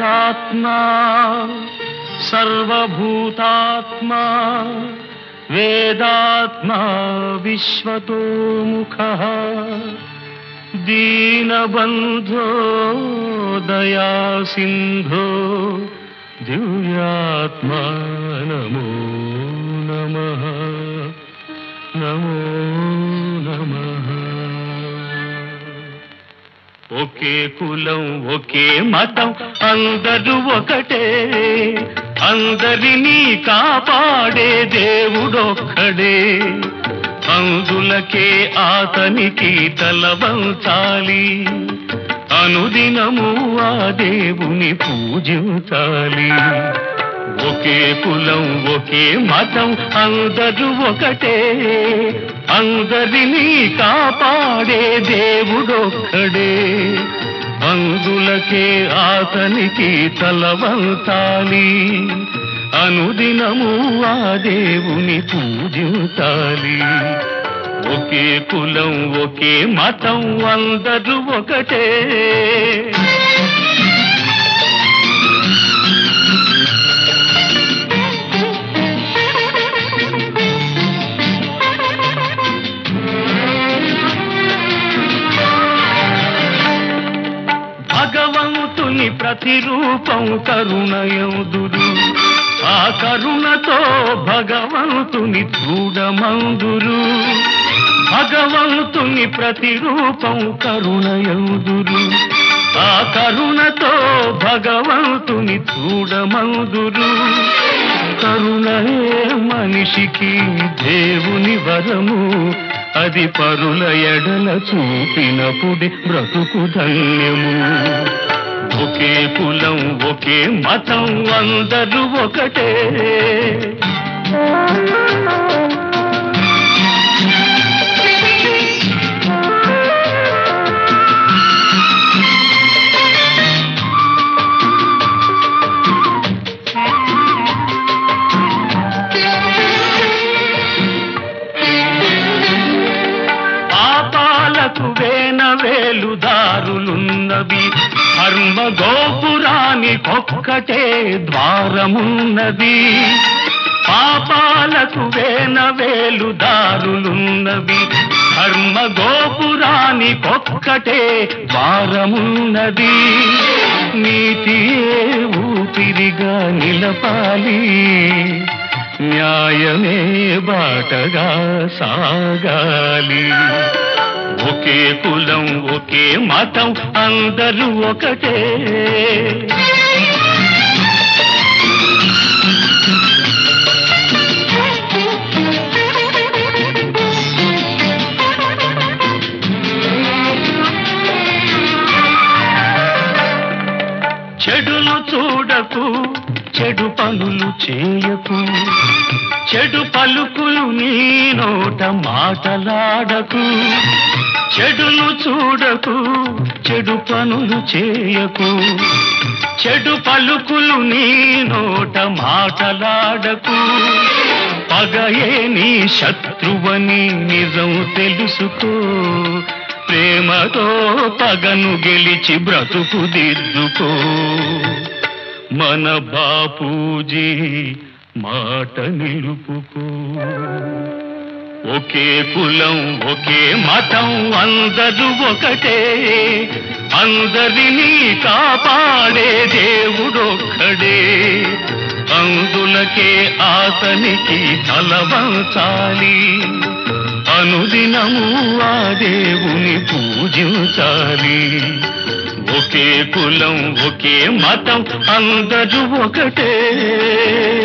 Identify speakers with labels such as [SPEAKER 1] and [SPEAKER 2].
[SPEAKER 1] అంతరాత్మా సర్వభూతాత్మా వేదాత్మా విశ్వతోముఖ దీనబంధో దయా సింధో దివ్యాత్మా నమో నమ నమో నమ ఒకే కులం ఒకే మతం అందరూ ఒకటే అందరినీ కాపాడే దేవుడొక్కడే అందులకే ఆతనికి తలవంచాలి అనుదినము ఆ దేవుని పూజించాలి ఒకే కులం ఒకే మతం అందరూ ఒకటే అందరినీ కాపాడే దేవుడొక్కడే అందులకే ఆతనికి తలవంతాలి అనుదినము ఆ దేవుని పూజించాలి ఒకే కులం ఒకే మతం అందరూ ఒకటే భగవంతుని ప్రతిరూపం కరుణయందురు ఆ కరుణతో భగవంతుని చూడమందురు భగవంతుని ప్రతిరూపం కరుణయందురు ఆ కరుణతో భగవంతుని చూడమందురు కరుణయే మనిషికి దేవుని వరము అది పరుల ఎడల చూపినప్పుడే బ్రతుకు ధన్యము ఒకే కులం ఒకే మతం అందరూ ఒకటే పాపాలకు వేన వేలుదారులున్నవి ధర్మ గోపురానికొక్కటే ద్వారమున్నది పాపాలకు వేన వేలుదారులున్నవి ధర్మ గోపురానికొక్కటే ద్వారమున్నది నీతియే ఊపిరిగా నిలపాలి న్యాయమే బాటగా సాగాలి ఒకే కులం ఒకే మతం అందరూ ఒకటే చెడును చూడకు చెడు పనులు చేయకు చెడు పలుకులు నీ నోట మాటలాడకు చెడును చూడకు చెడు పనులు చేయకు చెడు పలుకులు నీ నోట మాటలాడకు పగయే నీ శత్రువని నిజం తెలుసుకో ప్రేమతో పగను గెలిచి బ్రతుకు దిద్దుకో మన బాపూజీ మాట నిలుపుకో ఒకే కులం ఒకే మతం అందరూ ఒకటే అందరినీ కాపాడే దేవుడొక్కడే అందులకే ఆతనికి తలవంచాలి అనుదినము ఆ దేవుని పూజించాలి ఒకే కులం ఒకే మతం అందరూ ఒకటే